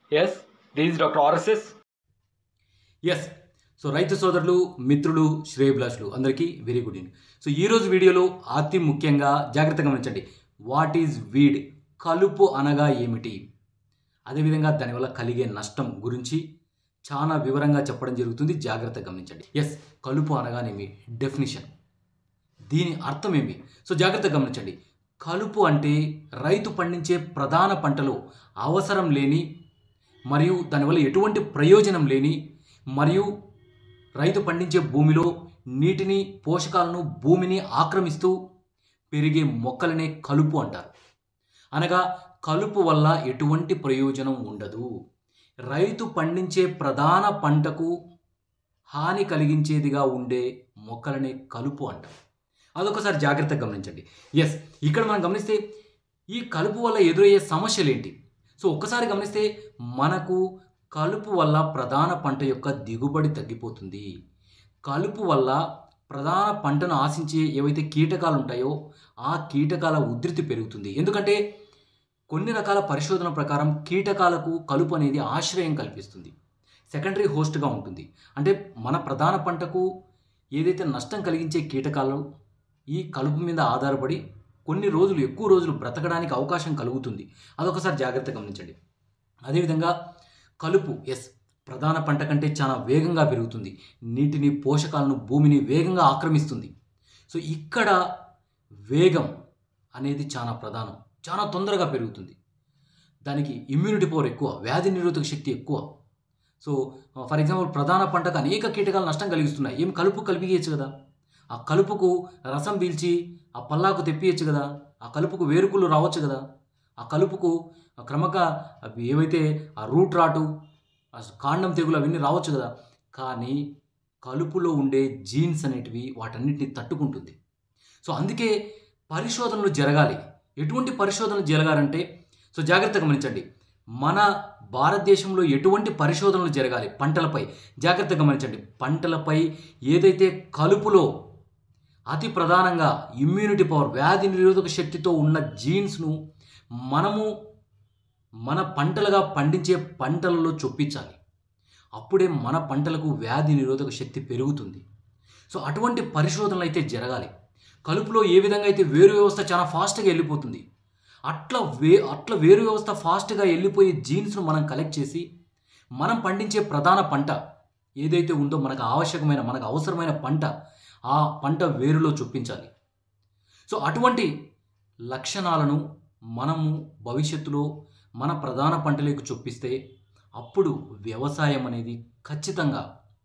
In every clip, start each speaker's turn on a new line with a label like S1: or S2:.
S1: yes this is doctor RSS
S2: yes so రైతు సోదరులు మిత్రులు శ్రేయభిలాషులు అందరికీ వెరీ గుడ్ ఈవినింగ్ సో ఈరోజు వీడియోలో అతి ముఖ్యంగా జాగ్రత్తగా గమనించండి వాట్ ఈజ్ వీడ్ కలుపు అనగా ఏమిటి అదేవిధంగా దానివల్ల కలిగే నష్టం గురించి చాలా వివరంగా చెప్పడం జరుగుతుంది జాగ్రత్తగా గమనించండి ఎస్ కలుపు అనగానేమి డెఫినిషన్ దీని అర్థం ఏమి సో జాగ్రత్తగా గమనించండి కలుపు అంటే రైతు పండించే ప్రధాన పంటలో అవసరం లేని మరియు దానివల్ల ఎటువంటి ప్రయోజనం లేని మరియు రైతు పండించే భూమిలో నీటిని పోషకాలను భూమిని ఆక్రమిస్తూ పెరిగే మొక్కలనే కలుపు అంటారు అనగా కలుపు వల్ల ఎటువంటి ప్రయోజనం ఉండదు రైతు పండించే ప్రధాన పంటకు హాని కలిగించేదిగా ఉండే మొక్కలనే కలుపు అంటారు అదొకసారి జాగ్రత్తగా గమనించండి ఎస్ ఇక్కడ మనం గమనిస్తే ఈ కలుపు వల్ల ఎదురయ్యే సమస్యలు ఏంటి సో ఒక్కసారి గమనిస్తే మనకు కలుపు వల్ల ప్రధాన పంట యొక్క దిగుబడి తగ్గిపోతుంది కలుపు వల్ల ప్రధాన పంటను ఆశించే ఏవైతే కీటకాలు ఉంటాయో ఆ కీటకాల ఉధృతి పెరుగుతుంది ఎందుకంటే కొన్ని రకాల పరిశోధన ప్రకారం కీటకాలకు కలుపు అనేది ఆశ్రయం కల్పిస్తుంది సెకండరీ హోస్ట్గా ఉంటుంది అంటే మన ప్రధాన పంటకు ఏదైతే నష్టం కలిగించే కీటకాలు ఈ కలుపు మీద ఆధారపడి కొన్ని రోజులు ఎక్కువ రోజులు బ్రతకడానికి అవకాశం కలుగుతుంది అదొకసారి జాగ్రత్తగా గమనించండి అదేవిధంగా కలుపు ఎస్ ప్రధాన పంట కంటే చాలా వేగంగా పెరుగుతుంది నీటిని పోషకాలను భూమిని వేగంగా ఆక్రమిస్తుంది సో ఇక్కడ వేగం అనేది చాలా ప్రధానం చాలా తొందరగా పెరుగుతుంది దానికి ఇమ్యూనిటీ పవర్ ఎక్కువ వ్యాధి నిరోధక శక్తి ఎక్కువ సో ఫర్ ఎగ్జాంపుల్ ప్రధాన పంటకు అనేక కీటకాలు నష్టం కలిగిస్తున్నాయి ఏం కలుపు కలిపియచ్చు కదా ఆ కలుపుకు రసం పీల్చి ఆ పల్లాకు తెప్పియచ్చు కదా ఆ కలుపుకు వేరుకులు రావచ్చు కదా ఆ కలుపుకు క్రమక అవి ఏవైతే ఆ రూట్ రాటు ఆ కాండం తెగులు అవన్నీ రావచ్చు కదా కానీ కలుపులో ఉండే జీన్స్ అనేటివి వాటన్నిటిని తట్టుకుంటుంది సో అందుకే పరిశోధనలు జరగాలి ఎటువంటి పరిశోధనలు జరగాలంటే సో జాగ్రత్తగా గమనించండి మన భారతదేశంలో ఎటువంటి పరిశోధనలు జరగాలి పంటలపై జాగ్రత్తగా గమనించండి పంటలపై ఏదైతే కలుపులో అతి ప్రధానంగా ఇమ్యూనిటీ పవర్ వ్యాధి నిరోధక శక్తితో ఉన్న జీన్స్ను మనము మన పంటలుగా పండించే పంటలలో చొప్పించాలి అప్పుడే మన పంటలకు వ్యాధి నిరోధక శక్తి పెరుగుతుంది సో అటువంటి పరిశోధనలు అయితే జరగాలి కలుపులో ఏ విధంగా అయితే వేరు వ్యవస్థ చాలా ఫాస్ట్గా వెళ్ళిపోతుంది అట్లా వే అట్లా వేరు వ్యవస్థ ఫాస్ట్గా వెళ్ళిపోయే జీన్స్ను మనం కలెక్ట్ చేసి మనం పండించే ప్రధాన పంట ఏదైతే ఉందో మనకు ఆవశ్యకమైన మనకు అవసరమైన పంట ఆ పంట వేరులో చొప్పించాలి సో అటువంటి లక్షణాలను మనము భవిష్యత్తులో మన ప్రధాన పంటలకు చొప్పిస్తే అప్పుడు వ్యవసాయం అనేది ఖచ్చితంగా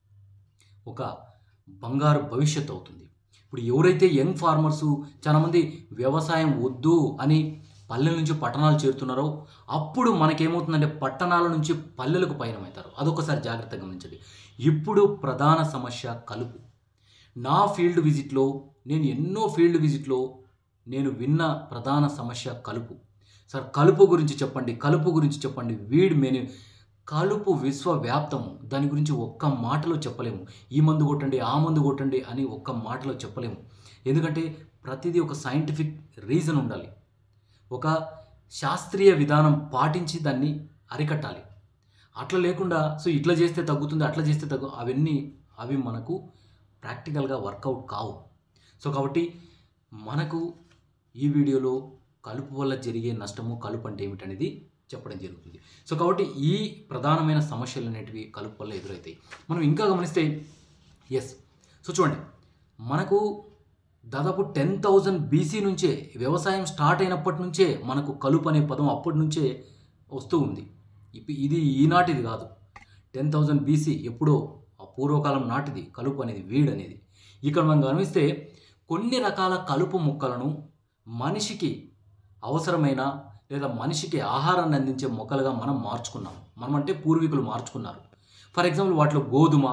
S2: ఒక బంగారు భవిష్యత్తు అవుతుంది ఇప్పుడు ఎవరైతే యంగ్ ఫార్మర్సు చాలామంది వ్యవసాయం వద్దు అని పల్లెల నుంచి పట్టణాలు చేరుతున్నారో అప్పుడు మనకేమవుతుందంటే పట్టణాల నుంచి పల్లెలకు పయనమవుతారు అదొకసారి జాగ్రత్తగా గమనించండి ఇప్పుడు ప్రధాన సమస్య కలుపు నా ఫీల్డ్ విజిట్లో నేను ఎన్నో ఫీల్డ్ విజిట్లో నేను విన్న ప్రధాన సమస్య కలుపు సార్ కలుపు గురించి చెప్పండి కలుపు గురించి చెప్పండి వీడ్ మెను కలుపు విశ్వవ్యాప్తము దాని గురించి ఒక్క మాటలో చెప్పలేము ఈ మందు కొట్టండి ఆ మందు కొట్టండి అని ఒక్క మాటలో చెప్పలేము ఎందుకంటే ప్రతిదీ ఒక సైంటిఫిక్ రీజన్ ఉండాలి ఒక శాస్త్రీయ విధానం పాటించి దాన్ని అరికట్టాలి అట్లా లేకుండా సో ఇట్లా చేస్తే తగ్గుతుంది అట్లా చేస్తే తగ్గు అవన్నీ అవి మనకు ప్రాక్టికల్గా వర్కౌట్ కావు సో కాబట్టి మనకు ఈ వీడియోలో కలుపు వల్ల జరిగే నష్టము కలుపు అంటే ఏమిటనేది చెప్పడం జరుగుతుంది సో కాబట్టి ఈ ప్రధానమైన సమస్యలు అనేటివి కలుపు వల్ల ఎదురవుతాయి మనం ఇంకా గమనిస్తే ఎస్ సో చూడండి మనకు దాదాపు టెన్ థౌజండ్ బీసీ నుంచే వ్యవసాయం స్టార్ట్ అయినప్పటి నుంచే మనకు కలుపు అనే పదం అప్పటి నుంచే వస్తూ ఉంది ఇప్పు- ఇది ఈనాటిది కాదు టెన్ థౌజండ్ బీసీ ఎప్పుడో ఆ పూర్వకాలం నాటిది కలుపు అనేది వీడ్ అనేది ఇక్కడ మనం గమనిస్తే కొన్ని రకాల కలుపు మొక్కలను మనిషికి అవసరమైన లేదా మనిషికి ఆహారాన్ని అందించే మొక్కలుగా మనం మార్చుకున్నాం మనం అంటే పూర్వీకులు మార్చుకున్నారు ఫర్ ఎగ్జాంపుల్ వాటిలో గోధుమ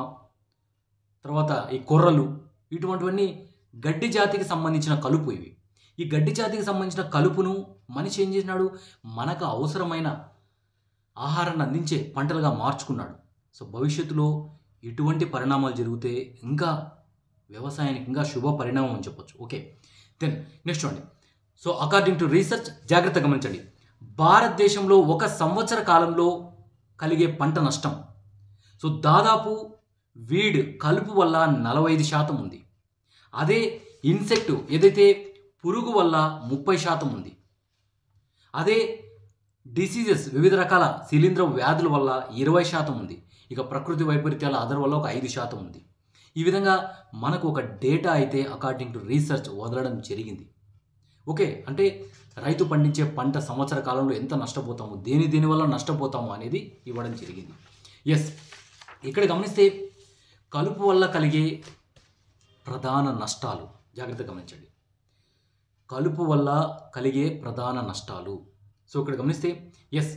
S2: తర్వాత ఈ కొర్రలు ఇటువంటివన్నీ గడ్డి జాతికి సంబంధించిన కలుపు ఇవి ఈ గడ్డి జాతికి సంబంధించిన కలుపును మనిషి ఏం చేసినాడు మనకు అవసరమైన ఆహారాన్ని అందించే పంటలుగా మార్చుకున్నాడు సో భవిష్యత్తులో ఇటువంటి పరిణామాలు జరిగితే ఇంకా వ్యవసాయానికి ఇంకా శుభ పరిణామం అని చెప్పొచ్చు ఓకే దెన్ నెక్స్ట్ చూడండి సో అకార్డింగ్ టు రీసెర్చ్ జాగ్రత్త గమనించండి భారతదేశంలో ఒక సంవత్సర కాలంలో కలిగే పంట నష్టం సో దాదాపు వీడ్ కలుపు వల్ల నలభై ఐదు శాతం ఉంది అదే ఇన్సెక్ట్ ఏదైతే పురుగు వల్ల ముప్పై శాతం ఉంది అదే డిసీజెస్ వివిధ రకాల శిలీంధ్ర వ్యాధుల వల్ల ఇరవై శాతం ఉంది ఇక ప్రకృతి వైపరీత్యాల అదర్ వల్ల ఒక ఐదు శాతం ఉంది ఈ విధంగా మనకు ఒక డేటా అయితే అకార్డింగ్ టు రీసెర్చ్ వదలడం జరిగింది ఓకే అంటే రైతు పండించే పంట సంవత్సర కాలంలో ఎంత నష్టపోతాము దేని దేని వల్ల నష్టపోతాము అనేది ఇవ్వడం జరిగింది ఎస్ ఇక్కడ గమనిస్తే కలుపు వల్ల కలిగే ప్రధాన నష్టాలు జాగ్రత్త గమనించండి కలుపు వల్ల కలిగే ప్రధాన నష్టాలు సో ఇక్కడ గమనిస్తే ఎస్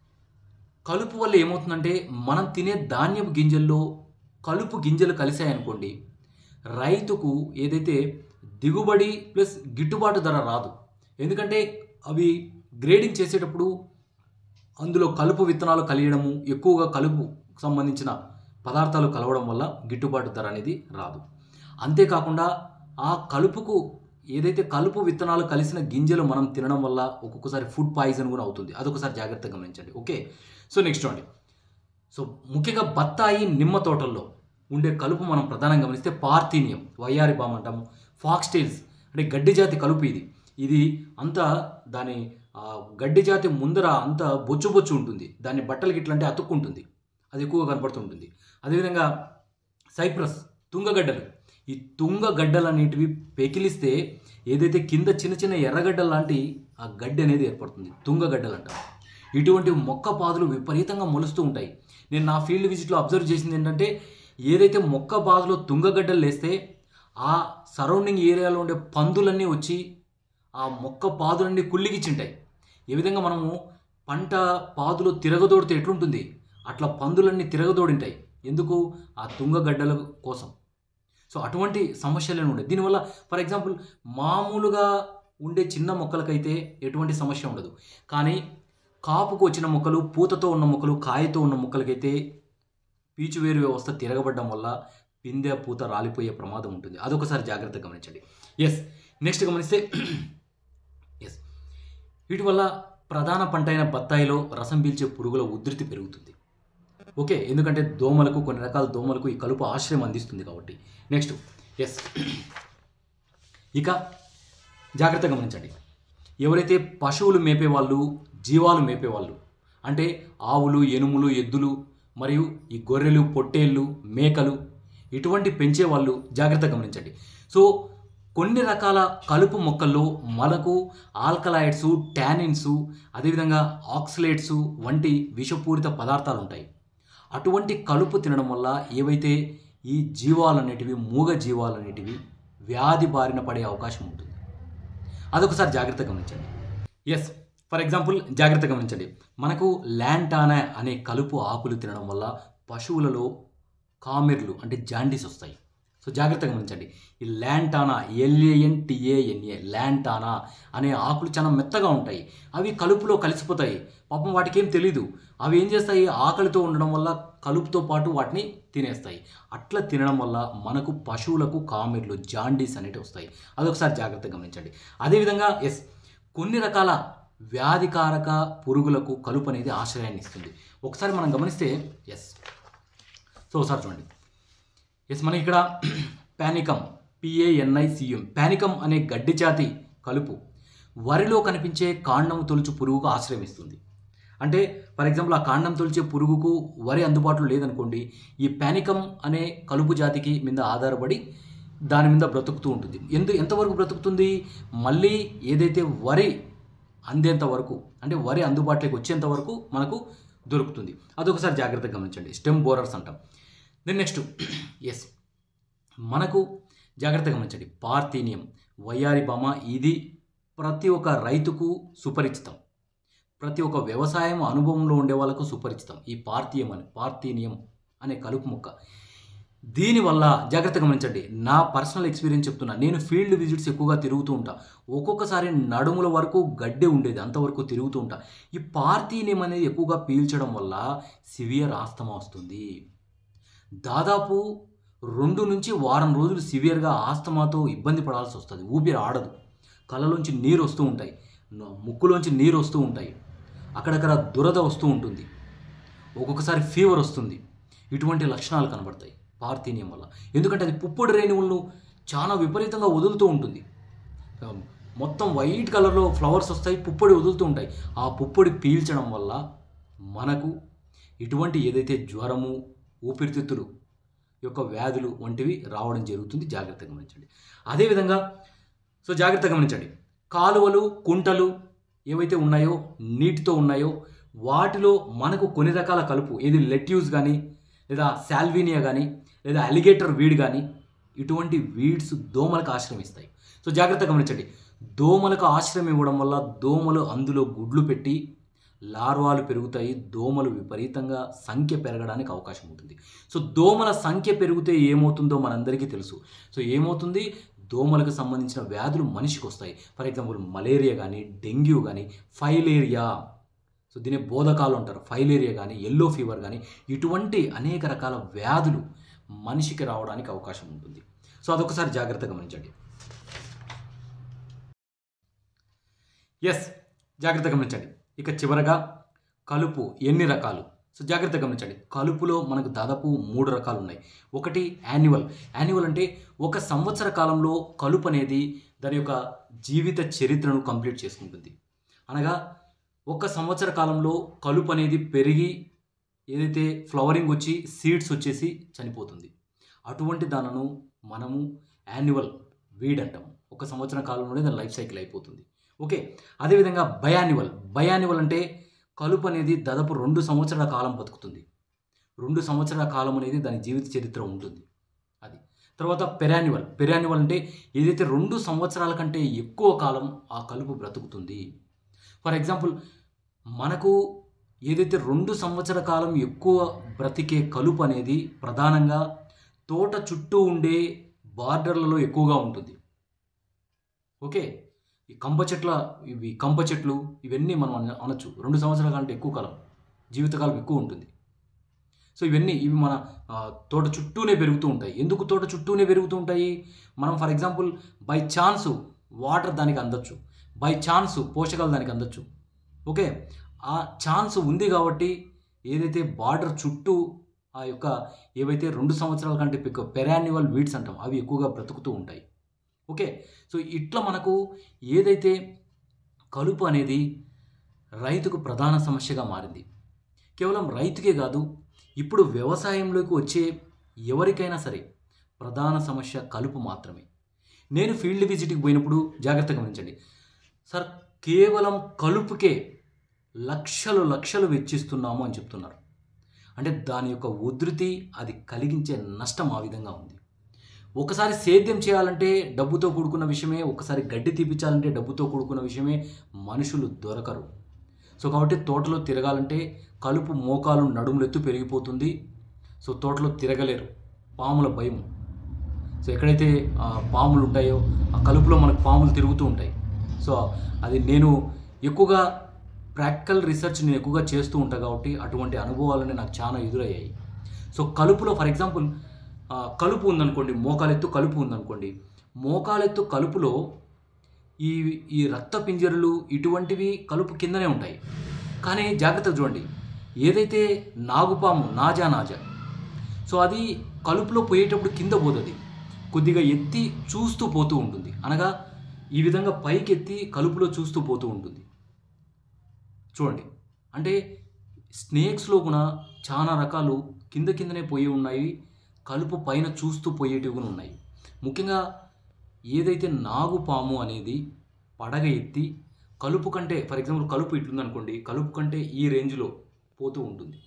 S2: కలుపు వల్ల ఏమవుతుందంటే మనం తినే ధాన్యపు గింజల్లో కలుపు గింజలు కలిసాయనుకోండి రైతుకు ఏదైతే దిగుబడి ప్లస్ గిట్టుబాటు ధర రాదు ఎందుకంటే అవి గ్రేడింగ్ చేసేటప్పుడు అందులో కలుపు విత్తనాలు కలియడము ఎక్కువగా కలుపు సంబంధించిన పదార్థాలు కలవడం వల్ల గిట్టుబాటు ధర అనేది రాదు అంతేకాకుండా ఆ కలుపుకు ఏదైతే కలుపు విత్తనాలు కలిసిన గింజలు మనం తినడం వల్ల ఒక్కొక్కసారి ఫుడ్ పాయిజన్ కూడా అవుతుంది అదొకసారి జాగ్రత్తగా గమనించండి ఓకే సో నెక్స్ట్ చూడండి సో ముఖ్యంగా బత్తాయి నిమ్మ తోటల్లో ఉండే కలుపు మనం ప్రధానంగా గమనిస్తే పార్థీనియం వయ్యారి బామ్ అంటాము ఫాక్స్టైల్స్ అంటే గడ్డి జాతి కలుపు ఇది ఇది అంతా దాని ఆ, గడ్డి జాతి ముందర అంత బొచ్చు బొచ్చు ఉంటుంది దాన్ని బట్టలకి ఇట్లా అంటే అతుక్కుంటుంది అది ఎక్కువగా కనపడుతుంటుంది అదేవిధంగా సైప్రస్ తుంగగడ్డలు ఈ తుంగగడ్డలు అనేటివి పెకిలిస్తే ఏదైతే కింద చిన్న చిన్న ఎర్రగడ్డలు లాంటి ఆ గడ్డి అనేది ఏర్పడుతుంది తుంగగడ్డలు అంటారు ఇటువంటి మొక్క పాదులు విపరీతంగా మొలుస్తూ ఉంటాయి నేను నా ఫీల్డ్ విజిట్లో అబ్జర్వ్ చేసింది ఏంటంటే ఏదైతే మొక్క పాదులో తుంగగడ్డలు లేస్తే ఆ సరౌండింగ్ ఏరియాలో ఉండే పందులన్నీ వచ్చి ఆ మొక్క పాదులన్నీ కుళ్ళిగిచ్చింటాయి ఏ విధంగా మనము పంట పాదులు తిరగదోడితే ఎట్లుంటుంది అట్లా పందులన్నీ తిరగదోడింటాయి ఎందుకు ఆ తుంగగడ్డల కోసం సో అటువంటి సమస్యలు ఉంటాయి దీనివల్ల ఫర్ ఎగ్జాంపుల్ మామూలుగా ఉండే చిన్న మొక్కలకైతే ఎటువంటి సమస్య ఉండదు కానీ కాపుకు వచ్చిన మొక్కలు పూతతో ఉన్న మొక్కలు కాయతో ఉన్న మొక్కలకైతే పీచువేరు వ్యవస్థ తిరగబడడం వల్ల పిందె పూత రాలిపోయే ప్రమాదం ఉంటుంది అదొకసారి జాగ్రత్తగా గమనించండి ఎస్ నెక్స్ట్ గమనిస్తే ఎస్ వీటి వల్ల ప్రధాన పంట అయిన బత్తాయిలో రసం పీల్చే పురుగుల ఉధృతి పెరుగుతుంది ఓకే ఎందుకంటే దోమలకు కొన్ని రకాల దోమలకు ఈ కలుపు ఆశ్రయం అందిస్తుంది కాబట్టి నెక్స్ట్ ఎస్ ఇక జాగ్రత్తగా గమనించండి ఎవరైతే పశువులు మేపేవాళ్ళు జీవాలు మేపేవాళ్ళు అంటే ఆవులు ఎనుములు ఎద్దులు మరియు ఈ గొర్రెలు పొట్టేళ్ళు మేకలు ఇటువంటి పెంచేవాళ్ళు జాగ్రత్తగా గమనించండి సో కొన్ని రకాల కలుపు మొక్కల్లో మనకు ఆల్కలాయిడ్స్ టానిన్స్ అదేవిధంగా ఆక్సలేట్స్ వంటి విషపూరిత పదార్థాలు ఉంటాయి అటువంటి కలుపు తినడం వల్ల ఏవైతే ఈ జీవాలు అనేటివి మూగ జీవాలు అనేటివి వ్యాధి బారిన పడే అవకాశం ఉంటుంది అదొకసారి జాగ్రత్తగా గమనించండి ఎస్ ఫర్ ఎగ్జాంపుల్ జాగ్రత్తగా గమనించండి మనకు ల్యాంటానా అనే కలుపు ఆకులు తినడం వల్ల పశువులలో కామెర్లు అంటే జాండీస్ వస్తాయి సో జాగ్రత్తగా గమనించండి ఈ ల్యాంటానా ఎల్ఏఎన్ టిఏఎన్ఏ ల్యాంటానా అనే ఆకులు చాలా మెత్తగా ఉంటాయి అవి కలుపులో కలిసిపోతాయి పాపం వాటికి ఏం తెలీదు అవి ఏం చేస్తాయి ఆకలితో ఉండడం వల్ల కలుపుతో పాటు వాటిని తినేస్తాయి అట్లా తినడం వల్ల మనకు పశువులకు కామెర్లు జాండీస్ అనేవి వస్తాయి అదొకసారి జాగ్రత్తగా గమనించండి అదేవిధంగా ఎస్ కొన్ని రకాల వ్యాధికారక పురుగులకు కలుపు అనేది ఆశ్రయాన్ని ఇస్తుంది ఒకసారి మనం గమనిస్తే ఎస్ సో ఒకసారి చూడండి ఎస్ మనకి ఇక్కడ పానికం పిఏఎన్ఐసిఎం పానికం అనే గడ్డి జాతి కలుపు వరిలో కనిపించే కాండం తొలుచు పురుగుకు ఆశ్రయమిస్తుంది అంటే ఫర్ ఎగ్జాంపుల్ ఆ కాండం తొలిచే పురుగుకు వరి అందుబాటులో లేదనుకోండి ఈ పానికం అనే కలుపు జాతికి మీద ఆధారపడి దాని మీద బ్రతుకుతూ ఉంటుంది ఎందు ఎంతవరకు బ్రతుకుతుంది మళ్ళీ ఏదైతే వరి అందేంత వరకు అంటే వరి అందుబాటులోకి వచ్చేంత వరకు మనకు దొరుకుతుంది అదొకసారి జాగ్రత్తగా గమనించండి స్టెమ్ బోరర్స్ అంటాం దెన్ నెక్స్ట్ ఎస్ మనకు జాగ్రత్తగా గమనించండి పార్థీనియం వయ్యారి బామ ఇది ప్రతి ఒక్క రైతుకు సుపరిచితం ప్రతి ఒక్క వ్యవసాయం అనుభవంలో ఉండే వాళ్ళకు సుపరిచితం ఈ పార్థియం అని పార్థీనియం అనే కలుపు మొక్క దీనివల్ల జాగ్రత్తగా గమనించండి నా పర్సనల్ ఎక్స్పీరియన్స్ చెప్తున్నా నేను ఫీల్డ్ విజిట్స్ ఎక్కువగా తిరుగుతూ ఉంటా ఒక్కొక్కసారి నడుముల వరకు గడ్డే ఉండేది అంతవరకు తిరుగుతూ ఉంటా ఈ పార్థీనియం అనేది ఎక్కువగా పీల్చడం వల్ల సివియర్ ఆస్తమా వస్తుంది దాదాపు రెండు నుంచి వారం రోజులు సివియర్గా ఆస్తమాతో ఇబ్బంది పడాల్సి వస్తుంది ఊపిరి ఆడదు కళ్ళలోంచి నీరు వస్తూ ఉంటాయి న- ముక్కులోంచి నీరు వస్తూ ఉంటాయి అక్కడక్కడ దురద వస్తూ ఉంటుంది ఒక్కొక్కసారి ఫీవర్ వస్తుంది ఇటువంటి లక్షణాలు కనబడతాయి పార్థీనియం వల్ల ఎందుకంటే అది పుప్పొడి రేణువులను చాలా విపరీతంగా వదులుతూ ఉంటుంది ఆ, మొత్తం వైట్ కలర్లో ఫ్లవర్స్ వస్తాయి పుప్పొడి వదులుతూ ఉంటాయి ఆ పుప్పొడి పీల్చడం వల్ల మనకు ఇటువంటి ఏదైతే జ్వరము ఊపిరితిత్తులు యొక్క వ్యాధులు వంటివి రావడం జరుగుతుంది జాగ్రత్తగా గమనించండి అదేవిధంగా సో జాగ్రత్తగా గమనించండి కాలువలు కుంటలు ఏవైతే ఉన్నాయో నీటితో ఉన్నాయో వాటిలో మనకు కొన్ని రకాల కలుపు ఏది లెట్యూస్ కానీ లేదా శాల్వీనియా కానీ లేదా అలిగేటర్ వీడ్ కానీ ఇటువంటి వీడ్స్ దోమలకు ఆశ్రయం ఇస్తాయి సో జాగ్రత్తగా గమనించండి దోమలకు ఆశ్రయం ఇవ్వడం వల్ల దోమలు అందులో గుడ్లు పెట్టి లార్వాలు పెరుగుతాయి దోమలు విపరీతంగా సంఖ్య పెరగడానికి అవకాశం ఉంటుంది సో దోమల సంఖ్య పెరిగితే ఏమవుతుందో మనందరికీ తెలుసు సో ఏమవుతుంది దోమలకు సంబంధించిన వ్యాధులు మనిషికి వస్తాయి ఫర్ ఎగ్జాంపుల్ మలేరియా కానీ డెంగ్యూ కానీ ఫైలేరియా సో దీని బోధకాలు అంటారు ఫైలేరియా కానీ ఎల్లో ఫీవర్ కానీ ఇటువంటి అనేక రకాల వ్యాధులు మనిషికి రావడానికి అవకాశం ఉంటుంది సో అదొకసారి జాగ్రత్తగా గమనించండి ఎస్ జాగ్రత్తగా గమనించండి ఇక చివరగా కలుపు ఎన్ని రకాలు సో జాగ్రత్తగా గమనించండి కలుపులో మనకు దాదాపు మూడు రకాలు ఉన్నాయి ఒకటి యాన్యువల్ యాన్యువల్ అంటే ఒక సంవత్సర కాలంలో కలుపు అనేది దాని యొక్క జీవిత చరిత్రను కంప్లీట్ చేసుకుంటుంది అనగా ఒక సంవత్సర కాలంలో కలుపు అనేది పెరిగి ఏదైతే ఫ్లవరింగ్ వచ్చి సీడ్స్ వచ్చేసి చనిపోతుంది అటువంటి దానిను మనము యాన్యువల్ వీడ్ అంటాం ఒక సంవత్సరం కాలంలోనే దాని లైఫ్ సైకిల్ అయిపోతుంది ఓకే అదేవిధంగా బయాన్యువల్ బయాన్యువల్ అంటే కలుపు అనేది దాదాపు రెండు సంవత్సరాల కాలం బతుకుతుంది రెండు సంవత్సరాల కాలం అనేది దాని జీవిత చరిత్ర ఉంటుంది అది తర్వాత పెరాన్యువల్ పెరాన్యువల్ అంటే ఏదైతే రెండు సంవత్సరాల కంటే ఎక్కువ కాలం ఆ కలుపు బ్రతుకుతుంది ఫర్ ఎగ్జాంపుల్ మనకు ఏదైతే రెండు సంవత్సర కాలం ఎక్కువ బ్రతికే కలుపు అనేది ప్రధానంగా తోట చుట్టూ ఉండే బార్డర్లలో ఎక్కువగా ఉంటుంది ఓకే ఈ కంప చెట్ల ఇవి కంప చెట్లు ఇవన్నీ మనం అన- అనొచ్చు రెండు సంవత్సరాల కంటే ఎక్కువ కాలం జీవితకాలం ఎక్కువ ఉంటుంది సో ఇవన్నీ ఇవి మన ఆ, తోట చుట్టూనే పెరుగుతూ ఉంటాయి ఎందుకు తోట చుట్టూనే పెరుగుతూ ఉంటాయి మనం for example by chance water దానికి అందొచ్చు బై ఛాన్స్ పోషకాలు దానికి అందొచ్చు ఓకే ఆ ఛాన్స్ ఉంది కాబట్టి ఏదైతే బార్డర్ చుట్టూ ఆ యొక్క ఏవైతే రెండు సంవత్సరాల కంటే ఎక్కువ పెరాన్యువల్ వీడ్స్ అంటాం అవి ఎక్కువగా బ్రతుకుతూ ఉంటాయి ఓకే సో ఇట్లా మనకు ఏదైతే కలుపు అనేది రైతుకు ప్రధాన సమస్యగా మారింది కేవలం రైతుకే కాదు ఇప్పుడు వ్యవసాయంలోకి వచ్చే ఎవరికైనా సరే ప్రధాన సమస్య కలుపు మాత్రమే నేను ఫీల్డ్ విజిట్కి పోయినప్పుడు జాగ్రత్తగా గమనించండి సార్ కేవలం కలుపుకే లక్షలు లక్షలు వెచ్చిస్తున్నాము అని చెప్తున్నారు అంటే దాని యొక్క ఉధృతి అది కలిగించే నష్టం ఆ విధంగా ఉంది ఒకసారి సేద్యం చేయాలంటే డబ్బుతో కూడుకున్న విషయమే ఒకసారి గడ్డి తీపించాలంటే డబ్బుతో కూడుకున్న విషయమే మనుషులు దొరకరు సో కాబట్టి తోటలో తిరగాలంటే కలుపు మోకాలు నడుములెత్తు పెరిగిపోతుంది సో తోటలో తిరగలేరు పాముల భయం సో ఎక్కడైతే ఆ, పాములు ఉంటాయో ఆ కలుపులో మనకు పాములు తిరుగుతూ ఉంటాయి సో అది నేను ఎక్కువగా ప్రాక్టికల్ రీసెర్చ్ నేను ఎక్కువగా చేస్తూ ఉంటాను కాబట్టి అటువంటి అనుభవాలని నాకు చాలా ఎదురయ్యాయి సో కలుపులో ఫర్ ఎగ్జాంపుల్ ఆ, కలుపు ఉందనుకోండి మోకాలెత్తు కలుపు ఉందనుకోండి మోకాలెత్తు కలుపులో ఈ ఈ రక్త పింజరులు ఇటువంటివి కలుపు కిందనే ఉంటాయి కానీ జాగ్రత్తగా చూడండి ఏదైతే నాగుపాము నాజా నాజా సో అది కలుపులో పోయేటప్పుడు కింద పోతుంది కొద్దిగా ఎత్తి చూస్తూ పోతూ ఉంటుంది అనగా ఈ విధంగా పైకి ఎత్తి కలుపులో చూస్తూ పోతూ ఉంటుంది చూడండి అంటే స్నేక్స్లో కూడా చాలా రకాలు కింద కిందనే పోయి ఉన్నాయి కలుపు పైన చూస్తూ పోయేటివి కూడా ఉన్నాయి ముఖ్యంగా ఏదైతే నాగుపాము అనేది పడగ ఎత్తి కలుపు కంటే ఫర్ ఎగ్జాంపుల్ కలుపు ఇట్లుందనుకోండి కలుపు కంటే ఈ రేంజ్లో పోతూ ఉంటుంది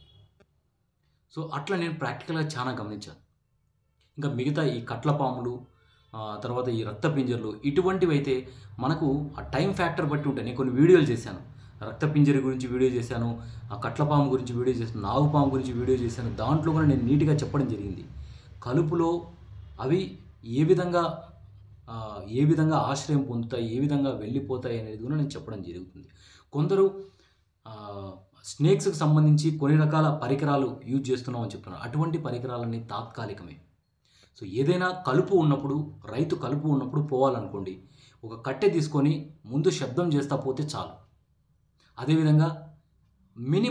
S2: సో అట్లా నేను ప్రాక్టికల్గా చాలా గమనించాను ఇంకా మిగతా ఈ కట్ల పాములు ఆ, తర్వాత ఈ రక్త పింజర్లు ఇటువంటివి అయితే మనకు ఆ టైం ఫ్యాక్టర్ బట్టి ఉంటాయి నేను కొన్ని వీడియోలు చేశాను రక్త పింజరి గురించి వీడియో చేశాను ఆ కట్ల పాము గురించి వీడియో చేశాను నాగు పాము గురించి వీడియో చేశాను దాంట్లో కూడా నేను నీట్గా చెప్పడం జరిగింది కలుపులో అవి ఏ విధంగా ఆ, ఏ విధంగా ఆశ్రయం పొందుతాయి ఏ విధంగా వెళ్ళిపోతాయి అనేది కూడా నేను చెప్పడం జరుగుతుంది కొందరు ఆ, స్నేక్స్కి సంబంధించి కొన్ని రకాల పరికరాలు యూజ్ చేస్తున్నామని చెప్తున్నారు అటువంటి పరికరాలన్నీ తాత్కాలికమే సో ఏదైనా కలుపు ఉన్నప్పుడు రైతు కలుపు ఉన్నప్పుడు పోవాలనుకోండి ఒక కట్టె తీసుకొని ముందు శబ్దం చేస్తా పోతే చాలు అదేవిధంగా మినిమం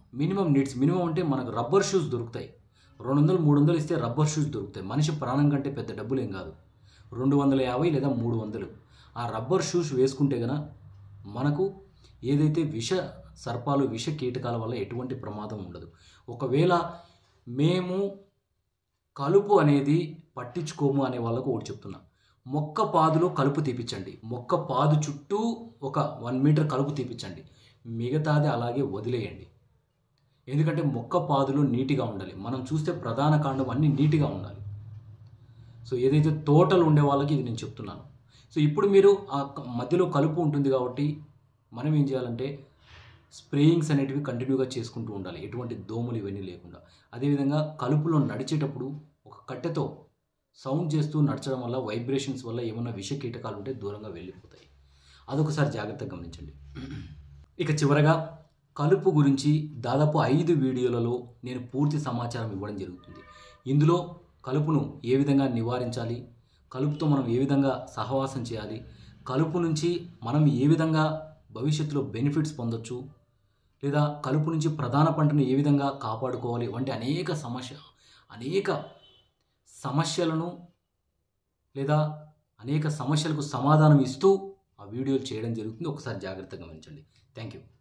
S2: మినిమం నీడ్స్ మినిమం అంటే మనకు రబ్బర్ షూస్ దొరుకుతాయి రెండు వందలు మూడు వందలు ఇస్తే రబ్బర్ షూస్ దొరుకుతాయి మనిషి ప్రాణం కంటే పెద్ద డబ్బులు ఏం కాదు రెండు వందల యాభై లేదా మూడు వందలు ఆ రబ్బర్ షూస్ వేసుకుంటే గన మనకు ఏదైతే విష సర్పాలు విష కీటకాల వల్ల ఎటువంటి ప్రమాదం ఉండదు ఒకవేళ మేము కలుపు అనేది పట్టించుకోము అనే వాళ్ళకు ఒకటి చెప్తున్నా మొక్క పాదులో కలుపు తీపించండి మొక్క పాదు చుట్టూ ఒక వన్ మీటర్ కలుపు తీపించండి మిగతాది అలాగే వదిలేయండి ఎందుకంటే మొక్క పాదులు నీటిగా ఉండాలి మనం చూస్తే ప్రధాన కాండం అన్నీ నీటిగా ఉండాలి సో ఏదైతే తోటలు ఉండే వాళ్ళకి ఇది నేను చెప్తున్నాను సో ఇప్పుడు మీరు ఆ క- మధ్యలో కలుపు ఉంటుంది కాబట్టి మనం ఏం చేయాలంటే స్ప్రేయింగ్స్ అనేటివి కంటిన్యూగా చేసుకుంటూ ఉండాలి ఎటువంటి దోమలు ఇవన్నీ లేకుండా అదేవిధంగా కలుపులో నడిచేటప్పుడు ఒక కట్టెతో సౌండ్ చేస్తూ నడచడం వల్ల వైబ్రేషన్స్ వల్ల ఏమైనా విష కీటకాలు ఉంటే దూరంగా వెళ్ళిపోతాయి అదొకసారి జాగ్రత్తగా గమనించండి ఇక చివరగా కలుపు గురించి దాదాపు ఐదు వీడియోలలో నేను పూర్తి సమాచారం ఇవ్వడం జరుగుతుంది ఇందులో కలుపును ఏ విధంగా నివారించాలి కలుపుతో మనం ఏ విధంగా సహవాసం చేయాలి కలుపు నుంచి మనం ఏ విధంగా భవిష్యత్తులో బెనిఫిట్స్ పొందొచ్చు లేదా కలుపు నుంచి ప్రధాన పంటను ఏ విధంగా కాపాడుకోవాలి వంటి అనేక సమస్య అనేక సమస్యలను లేదా అనేక సమస్యలకు సమాధానం ఇస్తూ ఆ వీడియోలు చేయడం జరుగుతుంది ఒకసారి జాగ్రత్తగా గమనించండి థ్యాంక్ యూ